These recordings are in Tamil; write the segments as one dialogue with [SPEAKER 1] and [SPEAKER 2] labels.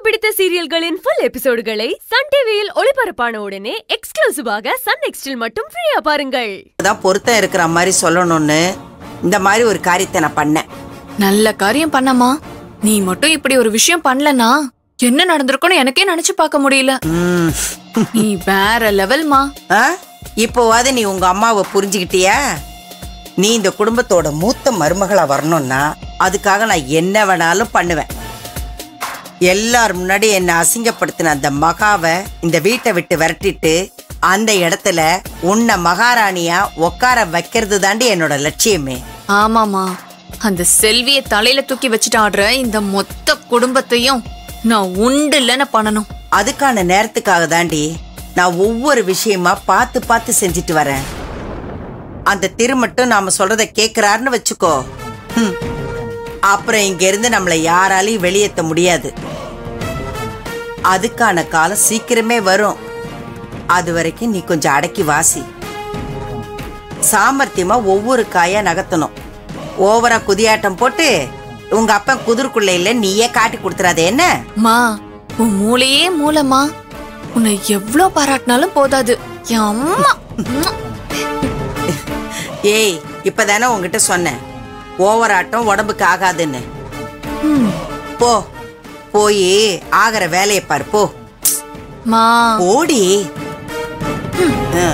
[SPEAKER 1] பிடித்த சீரியல்களின் ஃபுல் எபிசோடுகளை சன் டிவியில் ஒளிபரப்பான உடனே எக்ஸ்க்ளூசிவாக சன் நெக்ஸ்டில் மட்டும் ஃப்ரீயா பாருங்கள்
[SPEAKER 2] தான் பொருத்தம் இருக்கிற மாதிரி சொல்லணும்னு இந்த மாதிரி ஒரு காரியத்தை நான் பண்ணேன்
[SPEAKER 3] நல்ல காரியம் பண்ணமா நீ மட்டும் இப்படி ஒரு விஷயம் பண்ணலனா என்ன நடந்திருக்கும்னு எனக்கே நினைச்சு பார்க்க முடியல
[SPEAKER 2] ம்.
[SPEAKER 3] நீ வேற லெவல்மா
[SPEAKER 2] ஆ? இப்போவாது நீ உங்க அம்மாவை புரிஞ்சுக்கிட்டியா நீ இந்த குடும்பத்தோட மூத்த மருமகளா வரணும்னா அதுக்காக நான் என்ன வேணாலும் பண்ணுவேன் எல்லார் முன்னாடி என்னை அசிங்கப்படுத்தின அந்த மகாவை இந்த வீட்டை விட்டு விரட்டிட்டு அந்த இடத்துல உன்னை மகாராணியா உட்கார வைக்கிறது தாண்டி என்னோட லட்சியமே
[SPEAKER 3] ஆமாமா அந்த செல்விய தலையில தூக்கி வச்சுட்டு ஆடுற இந்த மொத்த குடும்பத்தையும் நான் உண்டு இல்லைன்னு பண்ணணும்
[SPEAKER 2] அதுக்கான நேரத்துக்காக தாண்டி நான் ஒவ்வொரு விஷயமா பார்த்து பார்த்து செஞ்சுட்டு வரேன் அந்த திரு மட்டும் நாம சொல்றத கேக்குறாருன்னு வச்சுக்கோ ஹம். அப்புறம் இங்க இருந்து நம்மளை யாராலையும் வெளியேத்த முடியாது அதுக்கான காலம் சீக்கிரமே வரும் அது வரைக்கும் நீ கொஞ்சம் அடக்கி வாசி சாமர்த்தியமா ஒவ்வொரு காயா நகர்த்தணும் ஓவரா குதியாட்டம் போட்டு உங்க அப்பன் குதிர்க்குள்ள இல்ல நீயே காட்டி கொடுத்துறாத என்ன
[SPEAKER 3] மா உன் மூளையே மூலமா உன்னை எவ்ளோ பாராட்டினாலும் போதாது என் அம்மா உம்மா.
[SPEAKER 2] ஏய் இப்பதானே உங்ககிட்ட சொன்னேன் ஓவர் ஆட்டம் உடம்புக்கு ஆகாதுன்னு
[SPEAKER 3] ம்.
[SPEAKER 2] போ போய் ஆகிற வேலையை பாரு போ
[SPEAKER 3] மா
[SPEAKER 2] ஓடி ஆ.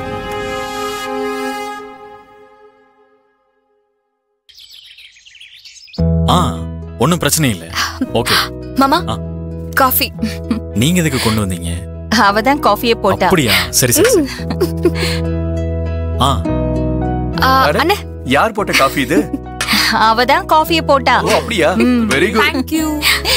[SPEAKER 4] ஆ ஒன்றும் பிரச்சனை இல்லை ஓகே
[SPEAKER 5] மாமா
[SPEAKER 4] ஆ.
[SPEAKER 5] காஃபி
[SPEAKER 4] நீங்க எதுக்கு கொண்டு வந்தீங்க
[SPEAKER 5] அவ தான் காஃபியை போட்டா
[SPEAKER 4] அப்படியா சரி சரி சரி ஆ
[SPEAKER 5] ஆ,
[SPEAKER 6] அட.
[SPEAKER 5] அண்ணே
[SPEAKER 6] யார் போட்ட காஃபி இது
[SPEAKER 5] அவ தான் காஃபியை போட்டா
[SPEAKER 6] ஓ அப்படியா வெரி குட்
[SPEAKER 3] தேங்க்யூ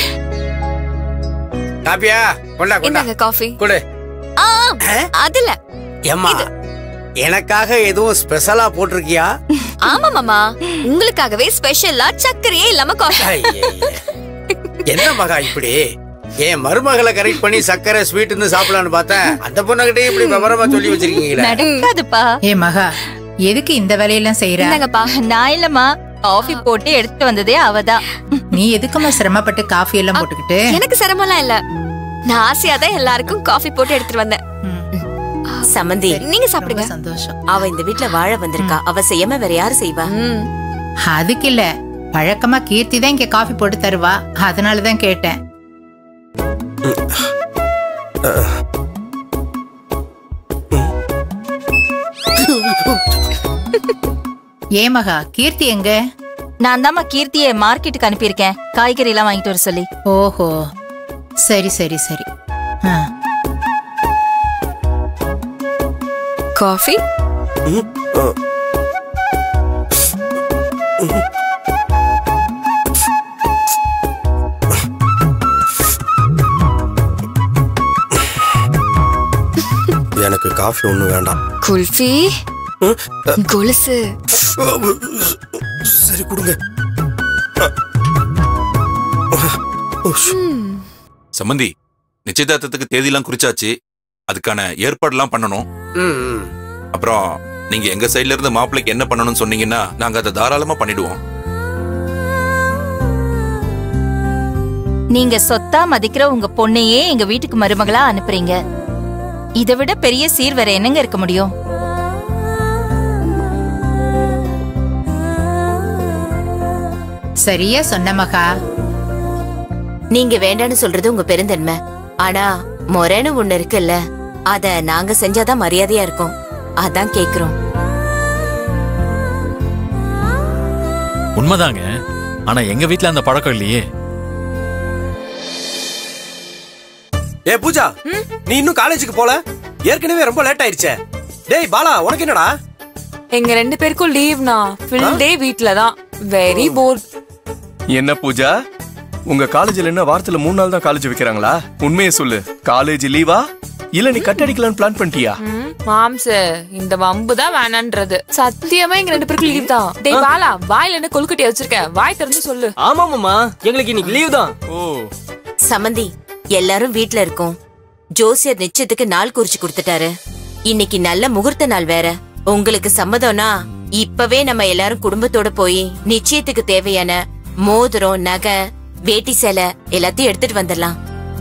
[SPEAKER 7] காப்பியா கொண்டா கொண்டா
[SPEAKER 5] இந்தாங்க காஃபி
[SPEAKER 7] கொடு
[SPEAKER 5] ஆ அதுல
[SPEAKER 7] ஏம்மா எனக்காக எதுவும் ஸ்பெஷலா போட்டிருக்கியா
[SPEAKER 5] ஆமா மாமா உங்களுக்காகவே ஸ்பெஷலா சர்க்கரையே இல்லாம காஃபி
[SPEAKER 7] ஐயே. என்ன மகா இப்படி என் மருமகளை கரெக்ட் பண்ணி சக்கரை ஸ்வீட்னு சாப்பிடலான்னு பார்த்தேன் அந்த பொண்ணுகிட்டே இப்படி விவரமா சொல்லி வச்சிருக்கீங்களே
[SPEAKER 5] நடக்காதுப்பா
[SPEAKER 8] ஏ மகா எதுக்கு இந்த வேலையெல்லாம் செய்யற
[SPEAKER 5] இந்தாங்கப்பா நான் இல்லம்மா காஃபி போட்டு எடுத்துட்டு வந்ததே அவதான்
[SPEAKER 8] நீ எதுக்குமா சிரமப்பட்டு காஃபி எல்லாம் போட்டுக்கிட்டு
[SPEAKER 5] எனக்கு சிரமம்லாம் இல்ல நான் ஆசையா தான் எல்லாருக்கும் காஃபி போட்டு எடுத்துட்டு வந்தேன்
[SPEAKER 8] ம்,
[SPEAKER 9] சமந்தி
[SPEAKER 5] நீங்க
[SPEAKER 8] ரொம்ப
[SPEAKER 5] சாப்பிடுங்க
[SPEAKER 8] சந்தோஷம்
[SPEAKER 9] அவ இந்த வீட்ல வாழ வந்திருக்கா அவ செய்யாம வேற யாரு செய்வா
[SPEAKER 5] ம்.
[SPEAKER 8] அதுக்கு இல்ல பழக்கமா கீர்த்தி தான் இங்க காஃபி போட்டு தருவா அதனாலதான் கேட்டேன் ஏ மகா கீர்த்தி எங்க
[SPEAKER 5] நான் தாம்மா கீர்த்தியை மார்க்கெட்டுக்கு அனுப்பியிருக்கேன் காய்கறி எல்லாம் வாங்கிட்டு வர சொல்லி
[SPEAKER 8] ஓஹோ சரி சரி சரி ஆ,
[SPEAKER 3] காஃபி
[SPEAKER 7] எனக்கு காஃபி ஒண்ணும் வேண்டாம்
[SPEAKER 3] குல்ஃபி கொலுசு
[SPEAKER 7] சரி கொடுங்க
[SPEAKER 10] சம்மந்தி நிச்சயதார்த்தத்துக்கு தேதியெல்லாம் குறிச்சாச்சு அதுக்கான ஏற்பாடுலாம் பண்ணணும்
[SPEAKER 7] ம், ம்.
[SPEAKER 10] அப்புறம் நீங்க எங்க சைடுல இருந்து மாப்பிள்ளைக்கு என்ன பண்ணணும்னு சொன்னீங்கன்னா நாங்க அதை தாராளமா பண்ணிடுவோம்
[SPEAKER 5] நீங்க சொத்தா மதிக்கிற உங்க பொண்ணையே எங்க வீட்டுக்கு மருமகளா அனுப்புறீங்க இதை விட பெரிய சீர் வேற என்னங்க இருக்க முடியும்
[SPEAKER 8] சரியா சொன்ன மகா
[SPEAKER 9] நீங்க வேண்டான்னு சொல்றது உங்க பெருந்தன்மை ஆனா முறைன்னு ஒண்ணு இருக்குல்ல அத நாங்க செஞ்சாதான் மரியாதையா இருக்கும் அதான் கேக்குறோம்
[SPEAKER 4] உண்மைதாங்க ஆனா எங்க வீட்ல அந்த பழக்கம் இல்லையே
[SPEAKER 7] ஏ பூஜா நீ இன்னும் காலேஜுக்கு போல ஏற்கனவே ரொம்ப லேட் ஆயிருச்சே டேய் பாலா உனக்கு என்னடா
[SPEAKER 11] எங்க ரெண்டு பேருக்கும் லீவ்னா ஃபுல் டே வீட்ல தான் வெரி போர்
[SPEAKER 6] என்ன பூஜா உங்க காலேஜ்ல என்ன வாரத்துல மூணு நாள் தான் காலேஜ் வைக்கிறாங்களா உண்மையை சொல்லு காலேஜ் லீவா இல்ல நீ கட்டடிக்கலாம்னு பிளான் பண்ணிட்டியா
[SPEAKER 11] மாம்ஸ் இந்த வம்பு தான் வேணான்றது சத்தியமா எங்க ரெண்டு பேருக்கும் லீவ் தான் டேய் பாலா வாயில என்ன கொழுக்கட்டையை வச்சிருக்க வாய் திறந்து சொல்லு
[SPEAKER 12] ஆமாமாமா எங்களுக்கு இன்னைக்கு லீவ் தான்
[SPEAKER 6] ஓ
[SPEAKER 9] சமந்தி எல்லாரும் வீட்ல இருக்கோம் ஜோசியர் நிச்சயத்துக்கு நாள் குறிச்சு கொடுத்துட்டாரு இன்னைக்கு நல்ல முகூர்த்த நாள் வேற உங்களுக்கு சம்மதம்னா இப்பவே நம்ம எல்லாரும் குடும்பத்தோட போய் நிச்சயத்துக்கு தேவையான மோதிரம் நகை வேட்டி சேலை எல்லாத்தையும் எடுத்துட்டு வந்துடலாம்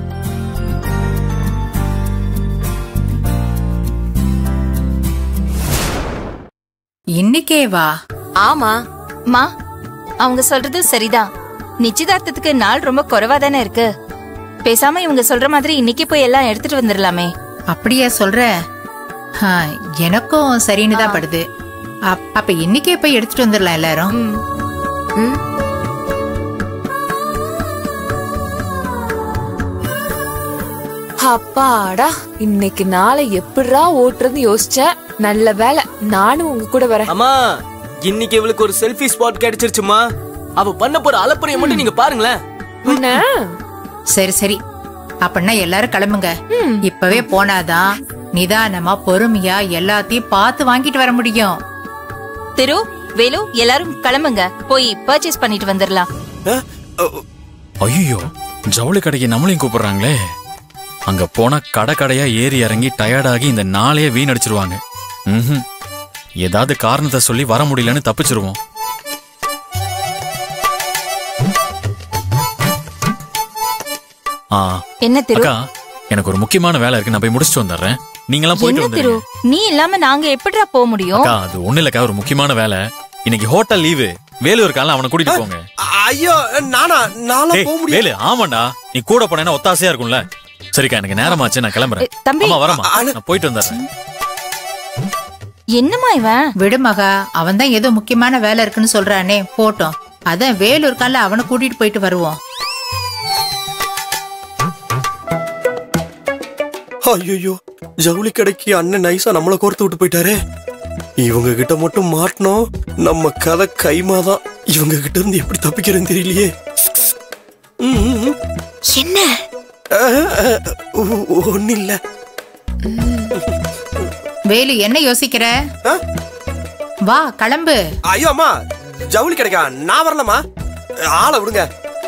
[SPEAKER 8] இன்னைக்கே வா
[SPEAKER 9] ஆமா
[SPEAKER 5] மா அவங்க சொல்றது சரிதான் நிச்சயதார்த்தத்துக்கு நாள் ரொம்ப குறைவா தானே இருக்கு பேசாம இவங்க சொல்ற மாதிரி இன்னைக்கு போய் எல்லாம் எடுத்துட்டு வந்துடலாமே
[SPEAKER 8] அப்படியா சொல்ற ஆ, எனக்கும் சரின்னு தான் படுது அப்- அப்ப இன்னைக்கே போய் எடுத்துட்டு வந்துடலாம் எல்லாரும்
[SPEAKER 11] அப்பாடா இன்னைக்கு நாளை எப்படிடா ஓட்டுறதுன்னு யோசிச்சேன் நல்ல வேலை நானும் உங்க கூட வரேன்
[SPEAKER 12] அம்மா இன்னைக்கு இவளுக்கு ஒரு செல்ஃபி ஸ்பாட் கிடைச்சிருச்சுமா அவ பண்ண போற அலப்பறைய மட்டும் நீங்க பாருங்களேன்
[SPEAKER 11] என்ன
[SPEAKER 8] சரி சரி அப்படின்னா எல்லாரும் கிளம்புங்க இப்பவே போனாதான் நிதானமா பொறுமையா எல்லாத்தையும் பார்த்து வாங்கிட்டு வர முடியும்
[SPEAKER 5] திரு வேலு எல்லாரும் கிளம்புங்க போய் பர்ச்சேஸ் பண்ணிட்டு வந்துடலாம்
[SPEAKER 4] ஐயோ ஜவுளி கடைக்கு நம்மளையும் கூப்பிடுறாங்களே அங்க போனா கடை கடையா ஏறி இறங்கி டயர்டாகி இந்த நாளையே வீணடிச்சிருவாங்க ம்ஹும். ஏதாவது காரணத்தை சொல்லி வர முடியலன்னு தப்பிச்சிருவோம் ஆ
[SPEAKER 5] என்ன திரு
[SPEAKER 4] அக்கா எனக்கு ஒரு முக்கியமான வேலை இருக்கு நான் போய் முடிச்சுட்டு வந்துடுறேன் நீங்களாம் போயிட்டு
[SPEAKER 5] என்ன திரு
[SPEAKER 4] வந்துருங்க
[SPEAKER 5] நீ இல்லாம நாங்க எப்படிடா போக முடியும்
[SPEAKER 4] அக்கா அது ஒண்ணு இல்லக்கா ஒரு முக்கியமான வேலை இன்னைக்கு ஹோட்டல் லீவு வேலூர் இருக்கான்ல அவனை கூட்டிட்டு போங்க
[SPEAKER 6] ஐயோ நானா நானா
[SPEAKER 4] டேய்,
[SPEAKER 6] போக முடியும்
[SPEAKER 4] வேலு ஆமாண்டா நீ கூட போனேன்னா ஒத்தாசையா இருக்கும்ல சரிக்கா எனக்கு நேரமாச்சு நான் கிளம்புறேன்
[SPEAKER 5] தம்பி.
[SPEAKER 4] அம்மா வரமா நான் போயிட்டு வந்துடுறேன்
[SPEAKER 5] என்னம்மா இவன்
[SPEAKER 8] விடு மகா அவன் தான் ஏதோ முக்கியமான வேலை இருக்குன்னு சொல்றானே போட்டோம் அதான் வேலூர் கால அவனை கூட்டிட்டு போயிட்டு வருவோம்
[SPEAKER 6] ஐயோ ஜவுளி கடைக்கு அண்ணன் நைஸா நம்மள கோர்த்து விட்டு போயிட்டாரே இவங்க கிட்ட மட்டும் மாட்டணும் நம்ம கதை கைமாதான் இவங்க கிட்ட இருந்து எப்படி தப்பிக்கிறேன்னு தெரியலையே
[SPEAKER 9] என்ன
[SPEAKER 6] ஒன்னு இல்ல
[SPEAKER 8] வேலு என்ன யோசிக்கிற வா கிளம்பு
[SPEAKER 6] ஐயோ அம்மா ஜவுளி கிடைக்கா நான் வரலமா ஆளை விடுங்க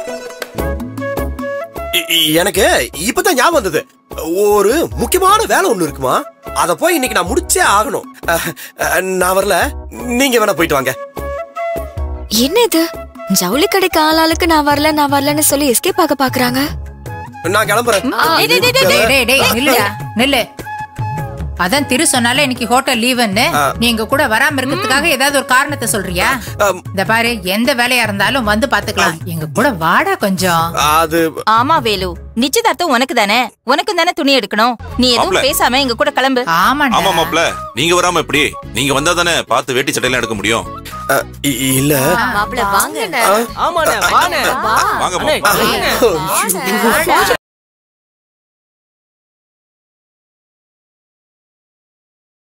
[SPEAKER 6] இ- இ- எனக்கு இப்பதான் ஞாபகம் வந்தது ஒரு முக்கியமான வேலை ஒண்ணு இருக்குமா அத போய் இன்னைக்கு நான் முடிச்சே ஆகணும் அஹ், அஹ், நான் வரல நீங்க வேணா போயிட்டு வாங்க
[SPEAKER 13] என்ன இது ஜவுளி கடைக்கு ஆளாளுக்கு நான் வரல நான் வரலன்னு சொல்லி எஸ்கேப் ஆக பாக்குறாங்க
[SPEAKER 6] நான் கிளம்புறேன்
[SPEAKER 8] டேய், டேய், டேய், நில்லுடா, நில்லு அதான் திரு சொன்னாலே இன்னைக்கு ஹோட்டல் லீவுன்னு நீ எங்க கூட வராம இருக்கிறதுக்காக ஏதாவது ஒரு காரணத்தை சொல்றியா இந்த பாரு எந்த வேலையா இருந்தாலும் வந்து பாத்துக்கலாம் எங்க கூட வாடா கொஞ்சம்
[SPEAKER 6] அது
[SPEAKER 5] ஆமா வேலு நிச்சயதார்த்தம் உனக்கு தானே உனக்கு தானே துணி எடுக்கணும் நீ எதுவும்
[SPEAKER 10] மாப்ள.
[SPEAKER 5] பேசாம எங்க கூட கிளம்பு
[SPEAKER 8] ஆமா
[SPEAKER 10] ஆமா மாப்ள நீங்க வராம எப்படி நீங்க வந்தா தானே பார்த்து வேட்டி சட்டையெல்லாம் எடுக்க முடியும்
[SPEAKER 6] இல்ல
[SPEAKER 9] மாப்பிள வாங்க
[SPEAKER 12] ஆமாண்ணே வாண்ணே
[SPEAKER 10] வாங்க
[SPEAKER 12] அண்ணே,
[SPEAKER 10] மாப்ள.
[SPEAKER 12] வாங்க.